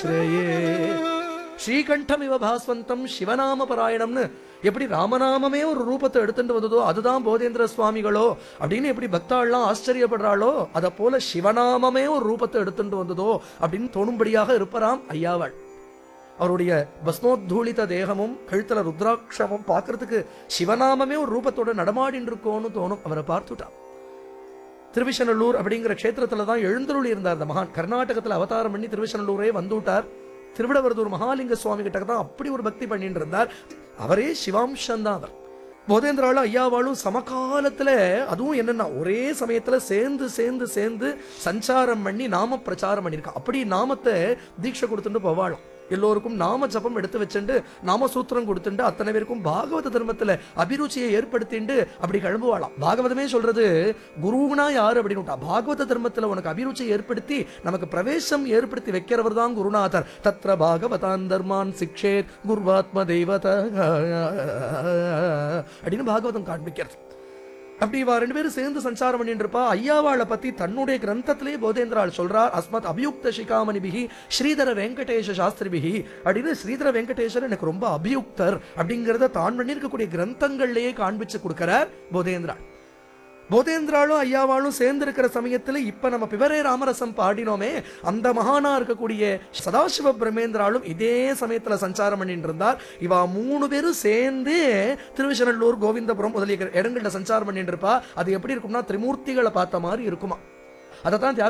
ஸ்ரீகண்டம் இவ பாஸ்வந்தம் சிவநாம பராயணம்னு எப்படி ராமநாமமே ஒரு ரூபத்தை எடுத்துட்டு வந்ததோ அதுதான் போதேந்திர சுவாமிகளோ அப்படின்னு எப்படி பக்தாள்லாம் ஆச்சரியப்படுறாளோ அத போல சிவநாமமே ஒரு ரூபத்தை எடுத்துட்டு வந்ததோ அப்படின்னு தோணும்படியாக இருப்பராம் ஐயாவாள் அவருடைய பஸ்மோத்தூளித தேகமும் கழுத்துல ருத்ராட்சமும் பார்க்கறதுக்கு சிவநாமமே ஒரு ரூபத்தோட நடமாடின்னு இருக்கோன்னு தோணும் அவரை பார்த்துட்டான் திருவிசநல்லூர் அப்படிங்கிற க்ஷேத்திரத்துல தான் எழுந்தருளி இருந்தார் அந்த மகான் கர்நாடகத்துல அவதாரம் பண்ணி திருவிசநல்லூரே வந்துட்டார் திருவிடவரதூர் மகாலிங்க சுவாமி கிட்ட தான் அப்படி ஒரு பக்தி பண்ணிட்டு இருந்தார் அவரே சிவாம்சம் தான் அவர் போதேந்திராலும் ஐயாவாளும் சமகாலத்துல அதுவும் என்னன்னா ஒரே சமயத்துல சேர்ந்து சேர்ந்து சேர்ந்து சஞ்சாரம் பண்ணி நாம பிரச்சாரம் பண்ணியிருக்கா அப்படி நாமத்தை தீட்சை கொடுத்துட்டு போவாளாம் எல்லோருக்கும் நாம ஜபம் எடுத்து வச்சுண்டு நாம சூத்திரம் கொடுத்துண்டு அத்தனை பேருக்கும் பாகவத தர்மத்துல அபிருச்சியை ஏற்படுத்திண்டு அப்படி கிளம்புவாளாம் பாகவதமே சொல்றது குருனா யாரு அப்படின்னு பாகவத தர்மத்துல உனக்கு அபிருச்சியை ஏற்படுத்தி நமக்கு பிரவேசம் ஏற்படுத்தி வைக்கிறவர் தான் குருநாதர் தத்ர பாகவதான் தர்மான் சிக்ஷேத் குருவாத்ம தெய்வத அப்படின்னு பாகவதம் காண்பிக்கிறது அப்படி இவா ரெண்டு பேரும் சேர்ந்து சஞ்சாரம் பண்ணிட்டு இருப்பா ஐயாவாளை பத்தி தன்னுடைய கிரந்தத்திலே போதேந்திராள் சொல்றார் அஸ்மத் அபியுக்த சிகாமணிபிகி ஸ்ரீதர வெங்கடேஷ சாஸ்திரிபிகி அப்படின்னு ஸ்ரீதர வெங்கடேஷர் எனக்கு ரொம்ப அபியுக்தர் அப்படிங்கறத தான் பண்ணியிருக்கக்கூடிய கிரந்தங்கள்லயே காண்பிச்சு கொடுக்கிறார் போதேந்திராள் போதேந்திராலும் ஐயாவாளும் சேர்ந்து இருக்கிற சமயத்துல இப்ப நம்ம பிவரே ராமரசம் பாடினோமே அந்த மகானா இருக்கக்கூடிய சதாசிவ பிரமேந்திராலும் இதே சமயத்துல சஞ்சாரம் பண்ணிட்டு இருந்தார் இவா மூணு பேரும் சேர்ந்து திருவிசநல்லூர் கோவிந்தபுரம் முதலிய இடங்கள்ல சஞ்சாரம் பண்ணிட்டு இருப்பா அது எப்படி இருக்கும்னா திரிமூர்த்திகளை பார்த்த மாதிரி இருக்குமா அதைத்தான் தியாக